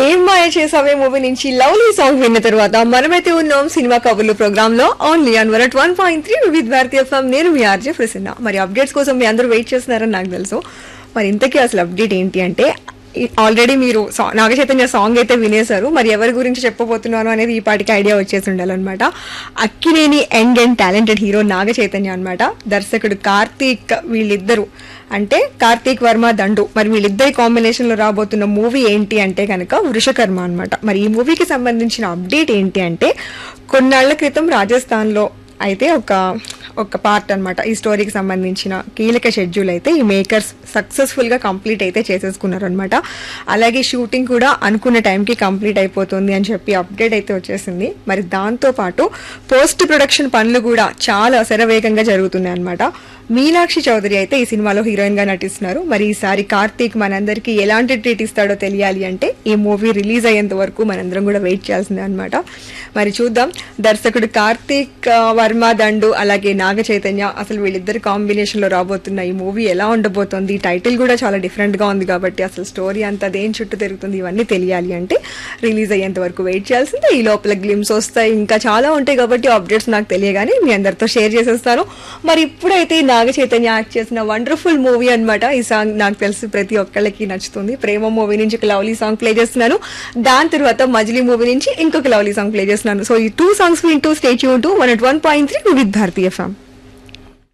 ఏం మాయ చేసావే మూవీ నుంచి lovely song విన్న తర్వాత మనమైతే ఉన్నాం సినిమా కబుర్లు ప్రోగ్రామ్ లో only on one one point three with Bharatiya FM నేను మీ ఆర్జే ప్రసన్న మరి అప్డేట్స్ కోసం మీ అందరూ వెయిట్ చేస్తున్నారని నాకు తెలుసు మరి ఇంతకీ అసలు అప్డేట్ ఏంటి అంటే ఆల్రెడీ మీరు సా- నాగ చైతన్య సాంగ్ అయితే వినేశారు మరి ఎవరి గురించి చెప్పబోతున్నాను అనేది ఈ పాటికి ఐడియా వచ్చేసి ఉండాలన్నమాట Akkineni young and talented hero Naga Chaitanya అన్నమాట దర్శకుడు కార్తీక్ వీళ్ళిద్దరు అంటే కార్తీక్ వర్మ దండు మరి వీళ్ళిద్దరి కాంబినేషన్ లో రాబోతున్న మూవీ ఏంటి అంటే కనుక వృషకర్మ అన్నమాట మరి ఈ మూవీకి సంబంధించిన అప్డేట్ ఏంటి అంటే కొన్నాళ్ల క్రితం రాజస్థాన్ లో అయితే ఒక ఒక పార్ట్ అన్నమాట ఈ స్టోరీకి సంబంధించిన కీలక షెడ్యూల్ అయితే ఈ మేకర్స్ సక్సెస్ఫుల్ గా కంప్లీట్ అయితే చేసేసుకున్నారు అనమాట అలాగే షూటింగ్ కూడా అనుకున్న టైంకి కంప్లీట్ అయిపోతుంది అని చెప్పి అప్డేట్ అయితే వచ్చేసింది మరి దాంతో పాటు పోస్ట్ ప్రొడక్షన్ పనులు కూడా చాలా శరవేగంగా జరుగుతున్నాయి అనమాట మీనాక్షి చౌదరి అయితే ఈ సినిమాలో హీరోయిన్ గా నటిస్తున్నారు మరి ఈసారి కార్తీక్ మనందరికీ ఎలాంటి ట్రీట్ ఇస్తాడో తెలియాలి అంటే ఈ మూవీ రిలీజ్ అయ్యేంత వరకు మనందరం కూడా వెయిట్ చేయాల్సిందే అనమాట మరి చూద్దాం దర్శకుడు కార్తీక్ ఆ, వర్మ దండు అలాగే నాగ చైతన్య అసలు వీళ్ళిద్దరి కాంబినేషన్ లో రాబోతున్న ఈ మూవీ ఎలా ఉండబోతోంది టైటిల్ కూడా చాలా డిఫరెంట్ గా ఉంది కాబట్టి అసలు స్టోరీ అంతా దేని చుట్టూ తిరుగుతుంది ఇవన్నీ తెలియాలి అంటే రిలీజ్ అయ్యేంత వరకు వెయిట్ చేయాల్సిందే ఈ లోపల గ్లిమ్స్ వస్తాయి ఇంకా చాలా ఉంటాయి కాబట్టి అప్డేట్స్ నాకు తెలియగానే మీ అందరితో షేర్ చేసేస్తాను మరి ఇప్పుడైతే నాగ చైతన్య యాక్ట్ చేసిన వండర్ఫుల్ మూవీ అన్నమాట ఈ సాంగ్ నాకు తెలిసి ప్రతి ఒక్కళ్ళకి నచ్చుతుంది ప్రేమ మూవీ నుంచి ఒక లవ్లీ సాంగ్ ప్లే చేస్తున్నాను దాని తర్వాత మజిలీ మూవీ నుంచి ఇంకొక లవ్లీ సాంగ్ ప్లే చేస్తున్నాను సో ఈ టూ సాంగ్స్ వింటూ స్టేట్ యూన్ to one at one point three with Bharatiya ఫ్యామ్